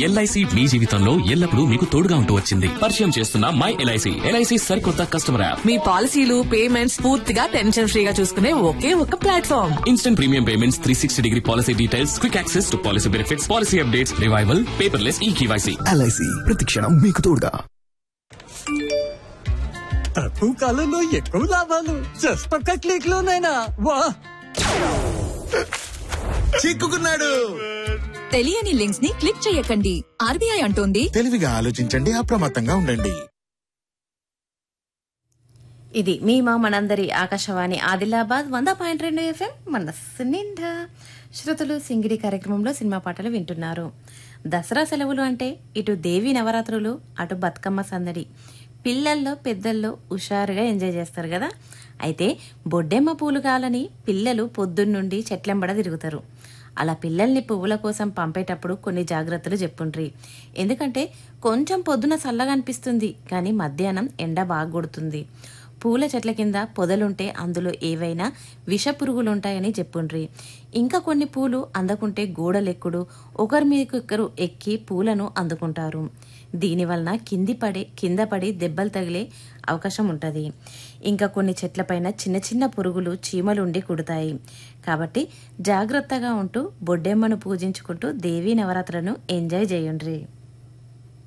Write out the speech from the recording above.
LIC మీ జీవితంలో ఎల్లప్పుడూ మీకు తోడుగా ఉంటూ వచ్చింది పరిచయం చేస్తున్న మై ఎల్ఐసి ఎల్ఐసి సరికొత్త కస్టమర్ యాప్ మీ పాలసీలు పేమెంట్స్ పూర్తిగా టెన్షన్ ఫ్రీగా చూసుకునే ఒకే ఒక platform instant premium payments three sixty degree policy details quick access to policy benefits policy updates revival paperless e KYC LIC ప్రతిక్షణం మీకు తోడుగా తక్కువ కాలంలో ఎక్కువ లాభాలు జస్ట్ ఒక్క క్లిక్ లోనైనా వా చిక్కుకున్నాడు తెలియని లింక్స్ ని క్లిక్ చేయకండి ఆర్బీఐ అంటోంది తెలివిగా ఆలోచించండి అప్రమత్తంగా ఉండండి ఇది మీ మా మనందరి ఆకాశవాణి ఆదిలాబాద్ వంద పాయింట్ రెండు ఎఫ్ఎం మనస్సు నిండా శ్రోతలు సింగిడి కార్యక్రమంలో సినిమా పాటలు వింటున్నారు దసరా సెలవులు అంటే ఇటు దేవి నవరాత్రులు అటు బతుకమ్మ సందడి పిల్లల్లో పెద్దల్లో హుషారుగా ఎంజాయ్ చేస్తారు కదా అయితే బొడ్డెమ్మ పూలు కాలని పిల్లలు పొద్దున్నుండి చెట్లెంబడ తిరుగుతారు అలా పిల్లల్ని పువ్వుల కోసం పంపేటప్పుడు కొన్ని జాగ్రత్తలు చెప్పుండ్రి ఎందుకంటే కొంచెం పొద్దున చల్లగా అనిపిస్తుంది కానీ మధ్యాహ్నం ఎండ బాగా కొడుతుంది పూల చెట్ల కింద పొదలుంటే అందులో ఏవైనా విష పురుగులుంటాయని చెప్పుండ్రి ఇంకా కొన్ని పూలు అందకుంటే గోడలెక్కుడు ఒకరి మీదకొకరు ఎక్కి పూలను అందుకుంటారు దీనివలన కింది పడి కింద పడి దెబ్బలు తగిలే అవకాశం ఉంటుంది ఇంకా కొన్ని చెట్లపైన చిన్న చిన్న పురుగులు చీమలుండి కుడతాయి కాబట్టి జాగ్రత్తగా ఉంటూ బొడ్డెమ్మను పూజించుకుంటూ దేవీ నవరాత్రులను ఎంజాయ్ చేయండ్రి